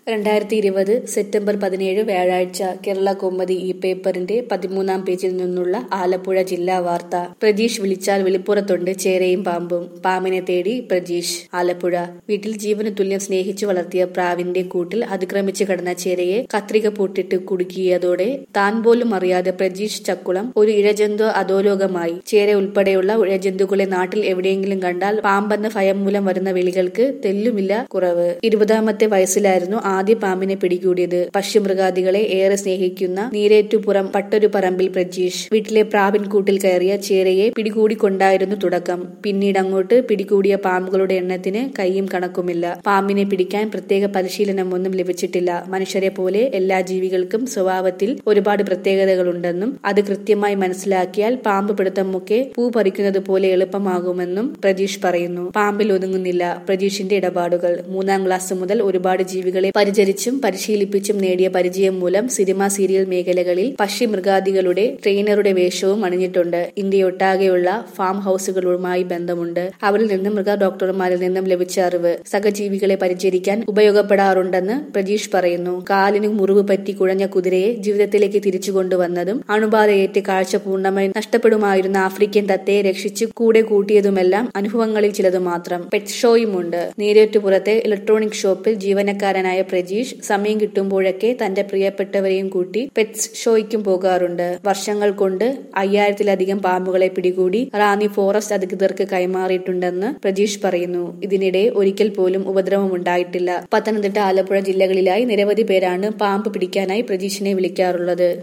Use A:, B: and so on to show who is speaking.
A: രണ്ടായിരത്തി ഇരുപത് സെപ്റ്റംബർ പതിനേഴ് വ്യാഴാഴ്ച കേരള കൗമുദി ഈ പേപ്പറിന്റെ പതിമൂന്നാം പേജിൽ നിന്നുള്ള ആലപ്പുഴ ജില്ലാ വാർത്ത പ്രജീഷ് വിളിച്ചാൽ വെളിപ്പുറത്തുണ്ട് ചേരയും പാമ്പും പാമ്പിനെ തേടി പ്രജീഷ് ആലപ്പുഴ വീട്ടിൽ ജീവന് തുല്യം സ്നേഹിച്ചു വളർത്തിയ പ്രാവിന്റെ കൂട്ടിൽ അതിക്രമിച്ച് കടന്ന ചേരയെ കത്രിക പൂട്ടിട്ട് കുടുക്കിയതോടെ താൻ പോലും അറിയാതെ പ്രജീഷ് ചക്കുളം ഒരു ഇഴജന്തു അധോലോകമായി ചേര ഉൾപ്പെടെയുള്ള ഇഴജന്തുക്കളെ നാട്ടിൽ എവിടെയെങ്കിലും കണ്ടാൽ പാമ്പെന്ന ഭയം മൂലം വരുന്ന വിളികൾക്ക് തെല്ലുമില്ല കുറവ് ഇരുപതാമത്തെ വയസ്സിലായിരുന്നു ആദ്യ പാമ്പിനെ പിടികൂടിയത് പക്ഷിമൃഗാദികളെ ഏറെ സ്നേഹിക്കുന്ന നീരേറ്റുപുറം പട്ടൊരു പറമ്പിൽ പ്രജീഷ് വീട്ടിലെ പ്രാവിൻ കൂട്ടിൽ കയറിയ ചേരയെ പിടികൂടിക്കൊണ്ടായിരുന്നു തുടക്കം പിന്നീട് അങ്ങോട്ട് പിടികൂടിയ പാമ്പുകളുടെ എണ്ണത്തിന് കൈയും കണക്കുമില്ല പാമ്പിനെ പിടിക്കാൻ പ്രത്യേക പരിശീലനമൊന്നും ലഭിച്ചിട്ടില്ല മനുഷ്യരെ പോലെ എല്ലാ ജീവികൾക്കും സ്വഭാവത്തിൽ ഒരുപാട് പ്രത്യേകതകളുണ്ടെന്നും അത് കൃത്യമായി മനസ്സിലാക്കിയാൽ പാമ്പ് പിടുത്തമൊക്കെ പൂ പറിക്കുന്നത് പോലെ എളുപ്പമാകുമെന്നും പ്രജീഷ് പറയുന്നു പാമ്പിൽ ഒതുങ്ങുന്നില്ല പ്രജീഷിന്റെ ഇടപാടുകൾ മൂന്നാം ക്ലാസ് മുതൽ ഒരുപാട് ജീവികളെ പരിചരിച്ചും പരിശീലിപ്പിച്ചും നേടിയ പരിചയം മൂലം സിനിമ സീരിയൽ മേഖലകളിൽ പക്ഷിമൃഗാദികളുടെ ട്രെയിനറുടെ വേഷവും അണിഞ്ഞിട്ടുണ്ട് ഇന്ത്യയൊട്ടാകെയുള്ള ഫാം ഹൌസുകളുമായി ബന്ധമുണ്ട് അവരിൽ നിന്നും മൃഗ ഡോക്ടർമാരിൽ നിന്നും ലഭിച്ച അറിവ് സഹജീവികളെ പരിചരിക്കാൻ ഉപയോഗപ്പെടാറുണ്ടെന്ന് പ്രജീഷ് പറയുന്നു കാലിന് മുറിവ് പറ്റി കുഴഞ്ഞ കുതിരയെ ജീവിതത്തിലേക്ക് തിരിച്ചു കൊണ്ടുവന്നതും അണുബാധയേറ്റ് കാഴ്ച പൂർണ്ണമായി നഷ്ടപ്പെടുമായിരുന്ന ആഫ്രിക്കൻ തത്തയെ രക്ഷിച്ച് കൂടെ കൂട്ടിയതുമെല്ലാം അനുഭവങ്ങളിൽ ചിലത് മാത്രം പെറ്റ് ഷോയുമുണ്ട് നീരേറ്റുപുറത്തെ ഇലക്ട്രോണിക് ഷോപ്പിൽ ജീവനക്കാരനായ പ്രജീഷ് സമയം കിട്ടുമ്പോഴൊക്കെ തന്റെ പ്രിയപ്പെട്ടവരെയും കൂട്ടി പെറ്റ്സ് ഷോയ്ക്കും പോകാറുണ്ട് വർഷങ്ങൾ കൊണ്ട് അയ്യായിരത്തിലധികം പാമ്പുകളെ പിടികൂടി റാന്നി ഫോറസ്റ്റ് അധികൃതർക്ക് കൈമാറിയിട്ടുണ്ടെന്ന് പ്രജീഷ് പറയുന്നു ഇതിനിടെ ഒരിക്കൽ പോലും ഉപദ്രവമുണ്ടായിട്ടില്ല പത്തനംതിട്ട ആലപ്പുഴ ജില്ലകളിലായി നിരവധി പേരാണ് പാമ്പ് പിടിക്കാനായി പ്രജീഷിനെ വിളിക്കാറുള്ളത്